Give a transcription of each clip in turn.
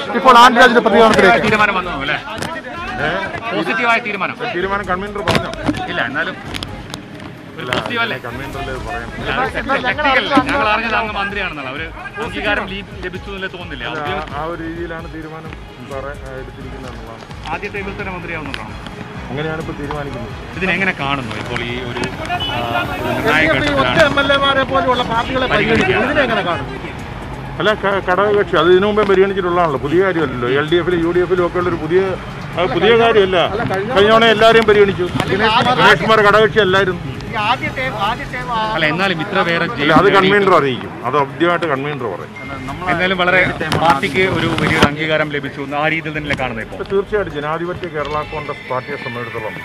ഇപ്പോൾ ആൻഡ്രാജിന്റെ പ്രതികരണത്തിലേക്ക് തീരുമാനം വന്നു അല്ലേ പോസിറ്റീവായ തീരുമാനം തീരുമാനം കൺവീനർ പറഞ്ഞു ഇല്ല എന്നാലും ഒരു പോസിറ്റീവ് അല്ലേ കൺവീനറിൽ പറയാം ടെക്നിക്കൽ ഞങ്ങൾ അറിഞ്ഞത് അങ്ങ് മന്ത്രിയാണെന്നുള്ള ഒരു അംഗീകാരം ലീ- ലഭിച്ചു എന്നല്ലേ തോന്നുന്നില്ല ആ- ഔദ്യോഗിക- ആ ഒരു രീതിയിലാണ് തീരുമാനം പറ- എടുത്തിരിക്കുന്നത് എന്നുള്ളതാണ് ആദ്യ ടൈമിൽ തന്നെ മന്ത്രിയാവുന്നതാണ് അങ്ങനെയാണ് ഇപ്പോൾ തീരുമാനിക്കുന്നത് ഇതിനെങ്ങനെ കാണുന്നു ഇപ്പോൾ ഈ ഒരു ആ, ഒരു നിർണായക ഒറ്റ ഘട്ടത്തിലാണ് എം എൽ എമാരെ പോലെയുള്ള പാർട്ടികളെ പരിഗണിക്കുക ഇതിനെ എങ്ങനെ കാണും അല്ല ക- ഘടകകക്ഷി അത് ഇതിനു മുമ്പേ പരിഗണിച്ചിട്ടുള്ളതാണല്ലോ പുതിയ കാര്യമല്ലല്ലോ എൽ ഡി എഫിലും യു ഡി എഫിലും ഒക്കെ ഉള്ളൊരു പുതിയ അത് പുതിയ കാര്യമല്ല കഴിഞ്ഞ തവണ എല്ലാവരെയും പരിഗണിച്ചു ഗണേഷ് കുമാർ ഘടകകക്ഷി അല്ലായിരുന്നു ഈ ആദ്യ ടൈം ആദ്യ ടൈം അല്ല എന്നാലും ഇത്ര പേരെ അല്ല അത് കൺവീനർ അറിയിക്കും അത് ഔദ്യോഗികമായിട്ട് കൺവീനർ പറയും എന്തായാലും വളരെ പാർട്ടിക്ക് ഒരു വലിയൊരു അംഗീകാരം ലഭിച്ചു എന്ന് ആ രീതിയിൽ തന്നെ കാണുന്നത് ഇപ്പോൾ ഇപ്പൊ തീർച്ചയായിട്ടും ജനാധിപത്യ കേരള കോൺഗ്രസ് പാർട്ടിയെ സംബന്ധിച്ചിടത്തോളം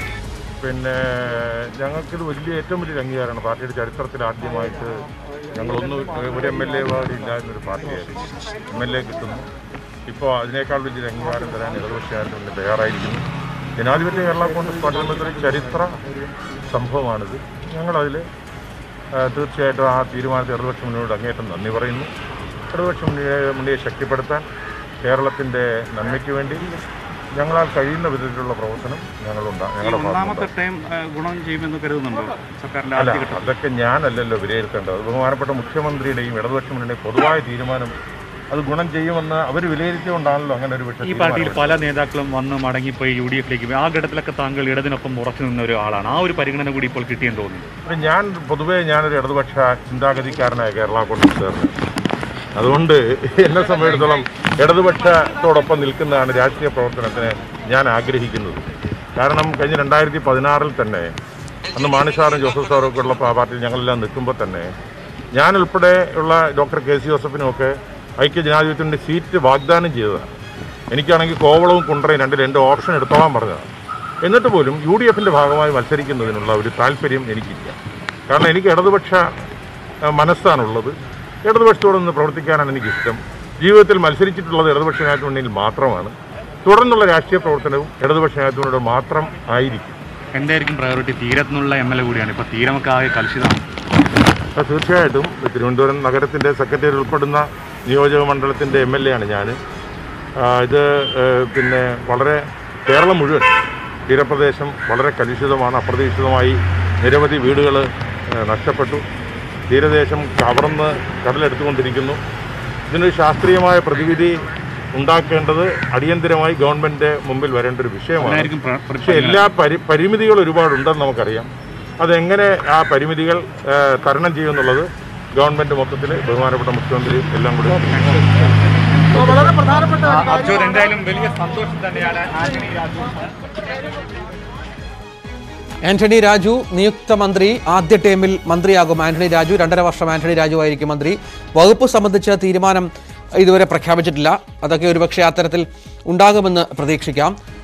പിന്നെ ഞങ്ങൾക്കിത് വലിയ ഏറ്റവും വലിയൊരു അംഗീകാരമാണ് പാർട്ടിയുടെ ചരിത്രത്തിൽ ആദ്യമായിട്ട് ഞങ്ങളൊന്നും ഒരു എം എൽ എ ഇല്ലായിരുന്നൊരു പാർട്ടിയായിരുന്നു എം എൽ എ കിട്ടുന്നു ഇപ്പോൾ അതിനേക്കാൾ വലിയൊരു അംഗീകാരം തരാൻ ഇടതുപക്ഷക്കാരന് തയ്യാറായിരിക്കുന്നു ജനാധിപത്യ കേരള കോൺഗ്രസ് പാർട്ടിയെ സംബന്ധിച്ചൊരു ചരിത്ര സംഭവമാണിത് ഞങ്ങളതിൽ തീർച്ചയായിട്ടും ആ തീരുമാനത്തെ ഇടതുപക്ഷ മുന്നണിയോട് അങ്ങേറ്റം നന്ദി പറയുന്നു ഇടതുപക്ഷ മുന്നണിയെ മുന്നണിയെ ശക്തിപ്പെടുത്താൻ കേരളത്തിൻ്റെ നന്മയ്ക്ക് വേണ്ടി ഞങ്ങളാൽ കഴിയുന്ന വിധത്തിലുള്ള പ്രവർത്തനം ഞങ്ങളുണ്ടാ ഞങ്ങളുടെ ഒന്നാമത്തെ ഭാഗത്തുനിന്നുണ്ടാകും. ടൈം ആ, ഗുണം ചെയ്യുമെന്ന് കരുതുന്നുണ്ടോ സർക്കാരിന്റെ അല്ല ആദ്യ ഘട്ടം അതൊക്കെ ഞാനല്ലല്ലോ വിലയിരുത്തേണ്ടത് അത് ബഹുമാനപ്പെട്ട മുഖ്യമന്ത്രിയുടെയും ഇടതുപക്ഷ മുന്നണിയുടെ പൊതുവായ തീരുമാനം അത് ഗുണം ചെയ്യുമെന്ന് അവർ വിലയിരുത്തിക്കൊണ്ടാണല്ലോ അങ്ങനെ ഒരു പക്ഷേ ഈ പാർട്ടിയിൽ പല നേതാക്കളും വന്ന് മടങ്ങിപ്പോയി യു ഡി എഫിലേക്ക് പോയി. ആ ഘട്ടത്തിലൊക്കെ താങ്കൾ ഇടതിനൊപ്പം ഉറച്ചു നിന്ന ഒരാളാണ് ആ ഒരു പരിഗണന കൂടി ഇപ്പോൾ കിട്ടിയെന്ന് തോന്നുന്നു അപ്പൊ ഞാൻ പൊതുവേ ഞാനൊരു ഇടതുപക്ഷ ചിന്താഗതിക്കാരനായ കേരള കോൺഗ്രസ്സുകാരൻ അതുകൊണ്ട് എന്നെ സംബന്ധിച്ചിടത്തോളം ഇടതുപക്ഷത്തോടൊപ്പം നിൽക്കുന്നതാണ് രാഷ്ട്രീയ പ്രവർത്തനത്തിന് ഞാൻ ആഗ്രഹിക്കുന്നത് കാരണം കഴിഞ്ഞ രണ്ടായിരത്തി പതിനാറിൽ തന്നെ അന്ന് മാണി സാറും ജോസഫ് സാറും ഒക്കെ ഉള്ള പാ- പാർട്ടിയിൽ ഞങ്ങളെല്ലാം നിൽക്കുമ്പോൾ തന്നെ ഞാൻ ഉൾപ്പെടെ ഉള്ള ഡോക്ടർ കെ സി ജോസഫിനുമൊക്കെ ഐക്യ ജനാധിപത്യത്തിൻ്റെ സീറ്റ് വാഗ്ദാനം ചെയ്തതാണ് എനിക്കാണെങ്കിൽ കോവളവും കുണ്ടറയും രണ്ട് രണ്ട് ഓപ്ഷൻ എടുത്തോളാൻ പറഞ്ഞതാണ് എന്നിട്ട് പോലും യു ഡി എഫിൻ്റെ ഭാഗമായി മത്സരിക്കുന്നതിനുള്ള ഒരു താല്പര്യം എനിക്കില്ല കാരണം എനിക്ക് ഇടതുപക്ഷ ആ, മനസ്സാണുള്ളത് ഇടതുപക്ഷത്തോട് നിന്ന് പ്രവർത്തിക്കാനാണ് എനിക്കിഷ്ടം ജീവിതത്തിൽ മത്സരിച്ചിട്ടുള്ളത് ഇടതുപക്ഷ ജനാധിപത്യ മുന്നണിയിൽ മാത്രമാണ് തുടർന്നുള്ള രാഷ്ട്രീയ പ്രവർത്തനവും ഇടതുപക്ഷ ജനാധിപത്യ മുന്നണിയുടെ മാത്രം ആയിരിക്കും എന്തായിരിക്കും പ്രയോറിറ്റി തീരത്തുനിന്നുള്ള എം എൽ എ കൂടിയാണ് ഇപ്പോൾ തീരമൊക്കെ ആകെ കലുഷിതമാണ് അത് തീർച്ചയായിട്ടും തിരുവനന്തപുരം നഗരത്തിൻ്റെ സെക്രട്ടറി ഉൾപ്പെടുന്ന നിയോജക മണ്ഡലത്തിൻ്റെ എം എൽ എ ആണ് ഞാൻ ഇത് ആ, പിന്നെ വളരെ കേരളം മുഴുവൻ തീരപ്രദേശം വളരെ കലുഷിതമാണ് അപ്രതീക്ഷിതമായി നിരവധി വീടുകൾ നഷ്ടപ്പെട്ടു തീരദേശം കവർന്ന് കടലെടുത്തുകൊണ്ടിരിക്കുന്നു ഇതിനൊരു ശാസ്ത്രീയമായ പ്രതിവിധി ഉണ്ടാക്കേണ്ടത് അടിയന്തിരമായി ഗവൺമെൻറ് മുമ്പിൽ വരേണ്ട ഒരു വിഷയമാണ് എന്തായിരിക്കും പ്ര- പ്ര- പക്ഷേ എല്ലാ പരി പരിമിതികൾ ഒരുപാടുണ്ടെന്ന് നമുക്കറിയാം അതെങ്ങനെ ആ പരിമിതികൾ ആ, തരണം ചെയ്യുമെന്നുള്ളത് ഗവൺമെൻറ് മൊത്തത്തിൽ ബഹുമാനപ്പെട്ട മുഖ്യമന്ത്രി എല്ലാം കൂടി അപ്പോൾ വളരെ പ്രധാനപ്പെട്ട ഒരു കാര്യം അബ്ജോദ് എന്തായാലും വലിയ സന്തോഷം തന്നെയാണ് ആന്റണി രാജു ആന്റണി രാജു നിയുക്ത മന്ത്രി ആദ്യ ടൈമിൽ മന്ത്രിയാകും ആന്റണി രാജു രണ്ടര വർഷം ആന്റണി രാജു ആയിരിക്കും മന്ത്രി വകുപ്പ് സംബന്ധിച്ച തീരുമാനം ഇതുവരെ പ്രഖ്യാപിച്ചിട്ടില്ല അതൊക്കെ ഒരുപക്ഷെ അത്തരത്തിൽ ഉണ്ടാകുമെന്ന് പ്രതീക്ഷിക്കാം